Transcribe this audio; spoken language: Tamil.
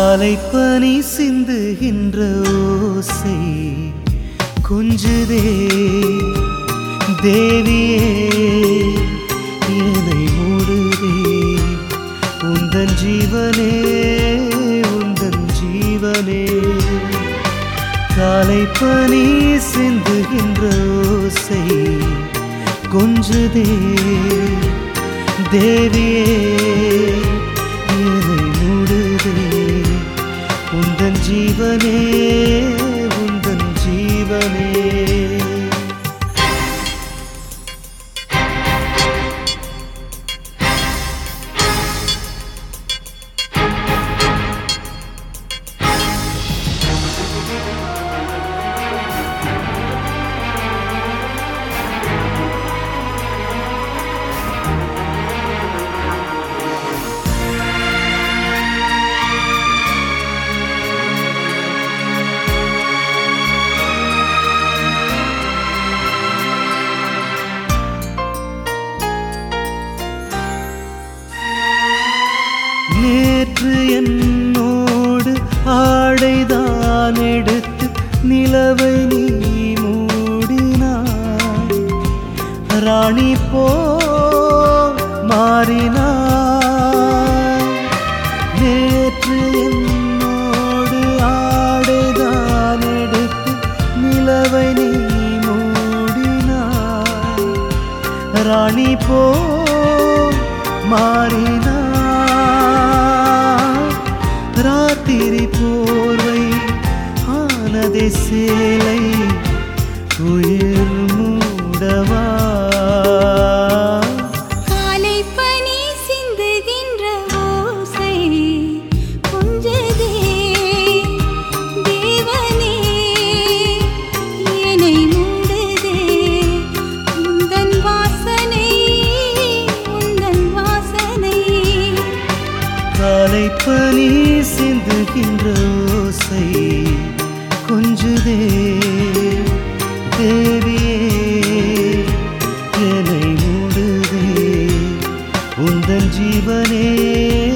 காலை பனி சிந்துகின்ற ஓசை கொஞ்சுதே தேவியே என்னை மூடுதே உந்தன் ஜீவனே உந்தன் ஜீவனே காலை பனி சிந்துகின்ற ஓசை கொஞ்சுதே தேவியே என்னை மூடுதே உந்தன் ஜீவனே உந்தன் ஜீவனே நேற்று என்னோடு ஆடைதான் எடுத்து நிலவை நீ மூடினாய் ராணி போ மாறினாய் நேற்று என்னோடு ஆடைதான் எடுத்து நிலவை நீ மூடினாய் ராணி போ மாறினாய் ராத்திரி போர்வை ஆனதே சேலை உயிர் மூடவா காலை பனி சிந்துகின்ற ஓசை கொஞ்சதே தேவனே என்னை மூடுதே உந்தன் வாசனை உந்தன் வாசனை காலை பனி சிந்துகின்ற ஓசை கொஞ்சுதே தேவியே என்னை மூடுதே உந்தன் ஜீவனே